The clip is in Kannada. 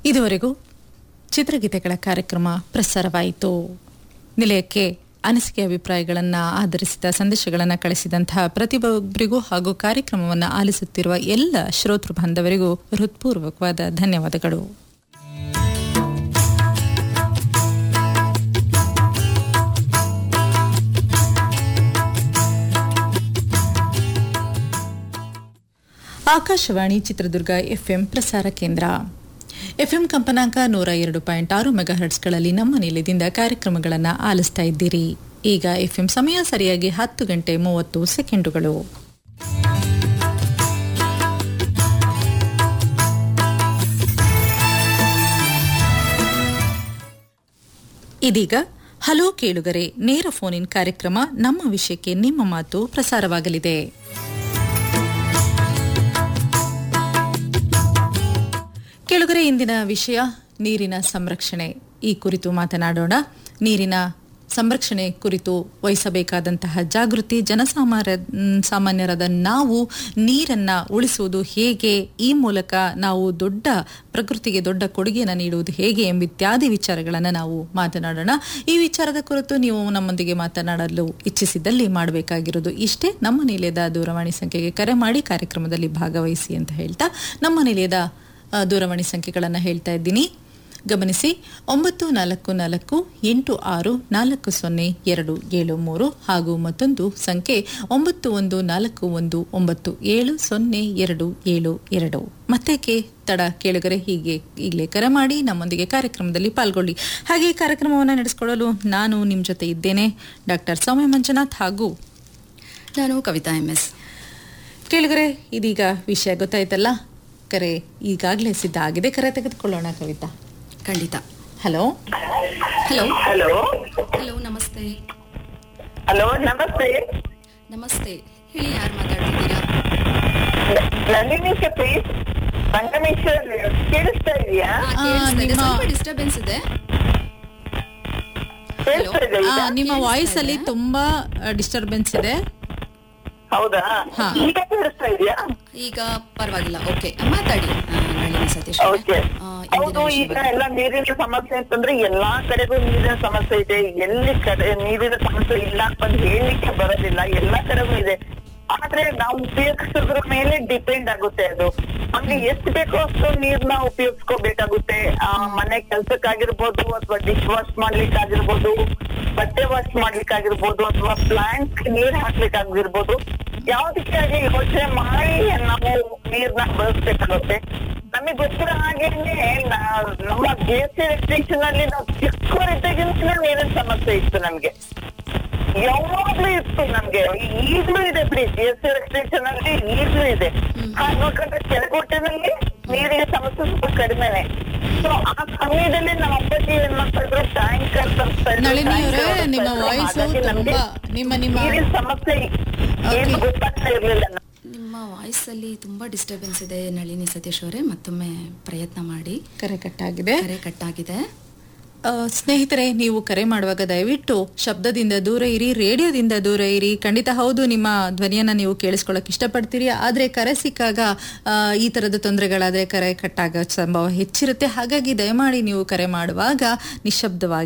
ಇದುವರೆಗೂ ಚಿತ್ರಗೀತೆಗಳ ಕಾರ್ಯಕ್ರಮ ಪ್ರಸಾರವಾಯಿತು ನಿಲಯಕ್ಕೆ ಅನಿಸಿಕೆ ಅಭಿಪ್ರಾಯಗಳನ್ನು ಆಧರಿಸಿದ ಸಂದೇಶಗಳನ್ನು ಕಳಿಸಿದಂತಹ ಪ್ರತಿಯೊಬ್ಬರಿಗೂ ಹಾಗೂ ಕಾರ್ಯಕ್ರಮವನ್ನು ಆಲಿಸುತ್ತಿರುವ ಎಲ್ಲ ಶ್ರೋತೃ ಬಾಂಧವರಿಗೂ ಹೃತ್ಪೂರ್ವಕವಾದ ಧನ್ಯವಾದಗಳು ಆಕಾಶವಾಣಿ ಚಿತ್ರದುರ್ಗ ಎಫ್ಎಂ ಪ್ರಸಾರ ಕೇಂದ್ರ ಎಫ್ಎಂ ಕಂಪನಾಂಕ ನೂರ ಎರಡು ಪಾಯಿಂಟ್ ಆರು ಮೆಗಾಹರ್ಟ್ಸ್ಗಳಲ್ಲಿ ನಮ್ಮ ನಿಲಯದಿಂದ ಕಾರ್ಯಕ್ರಮಗಳನ್ನು ಆಲಿಸ್ತಾ ಇದ್ದೀರಿ ಈಗ ಎಫ್ಎಂ ಸಮಯ ಸರಿಯಾಗಿ ಹತ್ತು ಗಂಟೆ ಮೂವತ್ತು ಸೆಕೆಂಡುಗಳು ಇದೀಗ ಹಲೋ ಕೇಳುಗರೆ ನೇರ ಫೋನ್ ಇನ್ ಕಾರ್ಯಕ್ರಮ ನಮ್ಮ ವಿಷಯಕ್ಕೆ ನಿಮ್ಮ ಮಾತು ಪ್ರಸಾರವಾಗಲಿದೆ ಕೆಳಗರೆ ಇಂದಿನ ವಿಷಯ ನೀರಿನ ಸಂರಕ್ಷಣೆ ಈ ಕುರಿತು ಮಾತನಾಡೋಣ ನೀರಿನ ಸಂರಕ್ಷಣೆ ಕುರಿತು ವಹಿಸಬೇಕಾದಂತಹ ಜಾಗೃತಿ ಜನಸಾಮಾನ್ಯ ಸಾಮಾನ್ಯರಾದ ನಾವು ನೀರನ್ನ ಉಳಿಸುವುದು ಹೇಗೆ ಈ ಮೂಲಕ ನಾವು ದೊಡ್ಡ ಪ್ರಕೃತಿಗೆ ದೊಡ್ಡ ಕೊಡುಗೆಯನ್ನು ನೀಡುವುದು ಹೇಗೆ ಎಂಬಿತ್ಯಾದಿ ವಿಚಾರಗಳನ್ನು ನಾವು ಮಾತನಾಡೋಣ ಈ ವಿಚಾರದ ಕುರಿತು ನೀವು ನಮ್ಮೊಂದಿಗೆ ಮಾತನಾಡಲು ಇಚ್ಛಿಸಿದಲ್ಲಿ ಮಾಡಬೇಕಾಗಿರೋದು ಇಷ್ಟೇ ನಮ್ಮ ನಿಲಯದ ದೂರವಾಣಿ ಸಂಖ್ಯೆಗೆ ಕರೆ ಮಾಡಿ ಕಾರ್ಯಕ್ರಮದಲ್ಲಿ ಭಾಗವಹಿಸಿ ಅಂತ ಹೇಳ್ತಾ ನಮ್ಮ ನಿಲಯದ ಆ, ದೂರವಾಣಿ ಸಂಖ್ಯೆಗಳನ್ನು ಹೇಳ್ತಾ ಇದ್ದೀನಿ ಗಮನಿಸಿ ಒಂಬತ್ತು ನಾಲ್ಕು ನಾಲ್ಕು ಎಂಟು ಆರು ನಾಲ್ಕು ಸೊನ್ನೆ ಎರಡು ಏಳು ಮೂರು ಹಾಗೂ ಮತ್ತೊಂದು ಸಂಖ್ಯೆ ಒಂಬತ್ತು ಒಂದು ನಾಲ್ಕು ಒಂದು ಒಂಬತ್ತು ಏಳು ಸೊನ್ನೆ ಎರಡು ಏಳು ಎರಡು ಮತ್ತೇಕೆ ತಡ ಕೇಳುಗರೆ ಹೀಗೆ ಈಗಲೇ ಕರೆ ಮಾಡಿ ನಮ್ಮೊಂದಿಗೆ ಕಾರ್ಯಕ್ರಮದಲ್ಲಿ ಪಾಲ್ಗೊಳ್ಳಿ ಹಾಗೆ ಈ ಕಾರ್ಯಕ್ರಮವನ್ನು ನಡೆಸಿಕೊಳ್ಳಲು ನಾನು ನಿಮ್ಮ ಜೊತೆ ಇದ್ದೇನೆ ಡಾಕ್ಟರ್ ಸೌಮ್ಯ ಮಂಜುನಾಥ್ ಹಾಗೂ ನಾನು ಕವಿತಾ ಎಂ ಎಸ್ ಕೇಳುಗರೆ ಇದೀಗ ವಿಷಯ ಗೊತ್ತಾಯ್ತಲ್ಲ ಕರೆ ಈಗಾಗಲೇ ಸಿದ್ಧ ಆಗಿದೆ ಕರೆ ತೆಗೆದುಕೊಳ್ಳೋಣ ಕವಿತಾ ಖಂಡಿತ ಹಲೋ ಹಲೋ ಹಲೋ ಹಲೋ ನಮಸ್ತೆ ಹಲೋ ನಮಸ್ತೆ ನಮಸ್ತೆ ಹೇಳಿ ಯಾರು ಮಾತಾಡ್ತಿದ್ದೀರಾ ನಳಿನಿ ಶೆಟ್ಟಿ ಸಂಗಮೇಶ್ವರ್ ಕೇಳಿಸ್ತಾ ಇದೆಯಾ ಹಾ, ಕೇಳಿಸ್ತಾ ಇದೆ. ನಿಮ್ಮ- ಸ್ವಲ್ಪ ಡಿಸ್ಟರ್ಬೆನ್ಸ್ ಇದೆ ಕೇಳಿಸ್ತಾ ಇದೆ ಆ, ಈಗ? ನಿಮ್ಮ ಕೇಳಿಸ್ತಾ ವಾಯ್ಸ್ ಅಲ್ಲಿ ಇದೆ? ತುಂಬಾ ಡಿಸ್ಟರ್ಬೆನ್ಸ್ ಇದೆ ಹೌದಾ ಹಾ. ಈಗ ಕೇಳಿಸ್ತಾ ಇದೆಯಾ ಈಗ ಪರವಾಗಿಲ್ಲ ಓಕೆ ಮಾತಾಡಿ ಆ, ನಳಿನಿ ಸತೀಶ್ ಅವರೇ. ಓಕೆ ಆ, ಇಂದಿನ ಹೌದು ವಿಷಯ ಈಗ ಬಗ್ಗೆ. ಎಲ್ಲ ನೀರಿನ ಸಮಸ್ಯೆ ಅಂತಂದ್ರೆ ಎಲ್ಲಾ ಕಡೆಗೂ ನೀರಿನ ಸಮಸ್ಯೆ ಇದೆ ಎಲ್ಲಿ ಕಡೆ ನೀರಿನ ಸಮಸ್ಯೆ ಇಲ್ಲ ಅಂತ ಹೇಳಲಿಕ್ಕೆ ಬರೋದಿಲ್ಲ ಎಲ್ಲಾ ಕಡೆಗೂ ಇದೆ ಆದ್ರೆ ನಾವು ಉಪಯೋಗಿಸೋದ್ರ ಮೇಲೆ ಡಿಪೆಂಡ್ ಆಗುತ್ತೆ ಅದು ನಮ್ಗೆ ಎಷ್ಟು ಬೇಕೋ ಅಷ್ಟು ನೀರ್ನ ಉಪಯೋಗಿಸ್ಕೋಬೇಕಾಗುತ್ತೆ ಆ, ಮನೆ ಕೆಲ್ಸಕ್ಕಾಗಿರ್ಬೋದು ಅಥವಾ ಡಿಶ್ ವಾಶ್ ಮಾಡ್ಲಿಕ್ಕಾಗಿರ್ಬೋದು ಬಟ್ಟೆ ವಾಶ್ ಮಾಡ್ಲಿಕ್ಕಾಗಿರ್ಬೋದು ಅಥವಾ ಪ್ಲಾಂಟ್ ನೀರ್ ಹಾಕ್ಲಿಕ್ಕಾಗಿರ್ಬೋದು ಯಾವ್ದಕ್ಕೆ ಆಗಿ ಯೋಚನೆ ಮಾಡಿ ನಾವು ನೀರ್ನ ಬಳಸ್ಬೇಕಾಗುತ್ತೆ ನಮಗೆ ಗೊತ್ತಿರೋ ಹಾಗೇನೆ ನಾ- ನಮ್ಮ ಬಿ ಎಸ್ ಸಿ ರೆಸ್ಟ್ರಿಕ್ಷನ್ ಅಲ್ಲಿ ನಾವು ಚಿಕ್ಕವರಿದ್ದಾಗಿಂತ ನೀರಿನ ಸಮಸ್ಯೆ ಇತ್ತು ನಮ್ಗೆ ಯಾವಾಗ್ಲೂ ಇತ್ತು ನಮ್ಗೆ ಈಗ್ಲೂ ಇದೆ ಬಿಡಿ ಬಿ ಎಸ್ ಸಿ ರೆಸ್ಟ್ರಿಕ್ಷನ್ ಅಲ್ಲಿ ಈಗ್ಲೂ ಇದೆ ಹಾಗೆ ನೋಡ್ಕೊಂಡ್ರೆ ಕೆಳಕೋಟೆನಲ್ಲಿ ನೀರಿನ ಸಮಸ್ಯೆ ಸ್ವಲ್ಪ ಕಡಿಮೆನೆ ಸೊ ಆ ಸಮಯದಲ್ಲಿ ನಮ್ಮ ಅಪ್ಪಾಜಿ ಏನ್ ಮಾಡ್ತಾ ಇದ್ರು ಟ್ಯಾಂಕರ್ ತರಿಸ್ತಾ ಇದ್ರು, ನಳಿನಿ ಅವರೇ tanker ನಿಮ್ಮ ತರಿಸ್ತಾ ಇದ್ರು. ವಾಯ್ಸ್ ಹಾಗಾಗಿ ನಮ್ಗೆ ತುಂಬಾ ನಿಮ್ಮ ನಿಮ್ಮ ನೀರಿನ ಸಮಸ್ಯೆ ಏನು Okay. ಗೊತ್ತಾಗ್ತಾ ಇರ್ಲಿಲ್ಲ ನಮ್ಗೆ. ನಿಮ್ಮ ವಾಯ್ಸ್ ಅಲ್ಲಿ ತುಂಬಾ ಡಿಸ್ಟರ್ಬೆನ್ಸ್ ಇದೆ ನಳಿನಿ ಸತೀಶ್ ಅವರೇ ಮತ್ತೊಮ್ಮೆ ಪ್ರಯತ್ನ ಮಾಡಿ ಕರೆ ಕಟ್ಟಾಗಿದೆ ಕರೆ ಕಟ್ಟಾಗಿದೆ ಆ, ಸ್ನೇಹಿತರೆ ನೀವು ಕರೆ ಮಾಡುವಾಗ ದಯವಿಟ್ಟು ಶಬ್ದದಿಂದ ದೂರ ಇರಿ ರೇಡಿಯೋದಿಂದ ದೂರ ಇರಿ ಖಂಡಿತ ಹೌದು ನಿಮ್ಮ ಧ್ವನಿಯನ್ನ ನೀವು ಕೇಳಿಸ್ಕೊಳ್ಳೋಕೆ ಇಷ್ಟಪಡ್ತೀರಿ ಆದ್ರೆ ಕರೆ ಸಿಕ್ಕಾಗ ಆ, ಈ ತರದ ತೊಂದರೆಗಳಾದ್ರೆ ಕರೆ ಕಟ್ಟಾಗ ಸಂಭವ ಹೆಚ್ಚಿರುತ್ತೆ ಹಾಗಾಗಿ ದಯಮಾಡಿ ನೀವು ಕರೆ ಮಾಡುವಾಗ ನಿಶಬ್ದವಾಗಿ